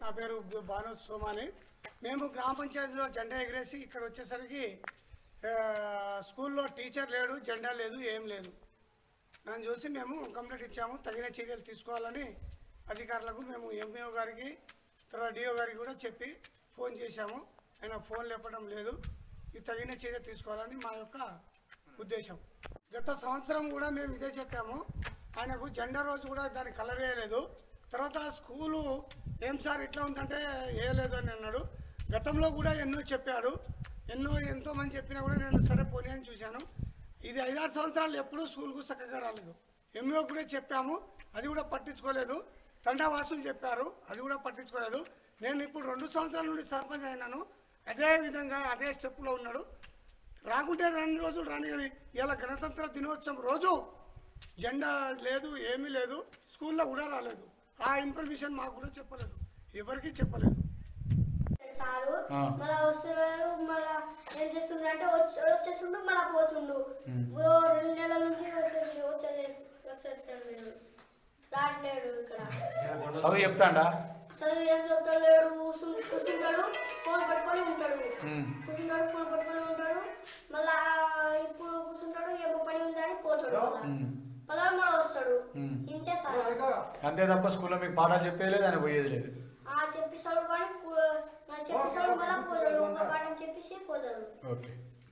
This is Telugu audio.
నా పేరు భానోత్ సోమాని మేము గ్రామ పంచాయతీలో జెండా ఎగిరేసి ఇక్కడ వచ్చేసరికి ఆ, స్కూల్లో టీచర్ లేడు జెండా లేదు ఏం లేదు నన్ను చూసి మేము కంప్లైంట్ ఇచ్చాము తగిన చర్యలు తీసుకోవాలని అధికారులకు మేము ఎంఈఓ గారికి తర్వాత డిఓ గారికి కూడా చెప్పి ఫోన్ చేశాము ఆయన ఫోన్ లేపడం లేదు ఈ తగిన చర్య తీసుకోవాలని మా యొక్క ఉద్దేశం గత సంవత్సరం కూడా మేము ఇదే చెప్పాము ఆయనకు జెండా రోజు కూడా దాన్ని కలర్ వేయలేదు తర్వాత స్కూలు ఏం సార్ ఇట్లా ఉందంటే వేయలేదు అని అన్నాడు గతంలో కూడా ఎన్నో చెప్పాడు ఎన్నో ఎంతో మంది చెప్పినా కూడా నేను సరే పోనీ అని చూశాను ఇది ఐదారు సంవత్సరాలు ఎప్పుడూ స్కూల్కు చక్కగా రాలేదు ఎంఈఓ కూడా చెప్పాము అది కూడా పట్టించుకోలేదు తండావాసులు చెప్పారు అది కూడా పట్టించుకోలేదు నేను ఇప్పుడు రెండు సంవత్సరాల నుండి సర్పంచ్ అయినాను అదే విధంగా అదే స్టెప్లో ఉన్నాడు రాకుంటే రెండు రోజులు రాని కానీ ఇలా గణతంత్ర దినోత్సవం రోజు జెండా లేదు ఏమీ లేదు స్కూల్లో కూడా రాలేదు ఆ ఇన్ఫర్మేషన్ మాకు కూడా చెప్పలేదు ఎవరికీ చెప్పలేదు సారు ఆ. మళ్ళా వస్తున్నారు మళ్ళా ఏం చేస్తుండ్రు అంటే వచ్చి వచ్చేస్తుండు మళ్ళా పోతుండు ఓ రెండు నెలల నుంచి వచ్చేసి వచ్చేసి వచ్చేస్తాడు వీడు రావట్లేడు ఇక్కడ చదువు చెప్తాడా చదువు ఏం చెప్తలేడు కూర్చుం- కూర్చుంటాడు ఫోన్ పట్టుకొని ఉంటాడు ఉమ్. కూర్చుంటాడు ఫోన్ పట్టుకొని ఉంటాడు మళ్ళా ఇప్పుడు కూర్చుంటాడు ఏమో పని ఉందని పోతాడు మళ్ళా. ఉమ్. మళ్ళా మళ్ళా వస్తాడు ఉమ్. ఇంతే సార్ అంతే తప్ప స్కూల్లో మీకు పాఠాలు చెప్పేయలేదు ఆయన పోయేది లేదు ఆ చెప్పిస్తాడు కానీ కు- చెప్పిస్తాడు మళ్ళా పోతాడు ఒక పాఠం చెప్పేసి పోతాడు ఓకే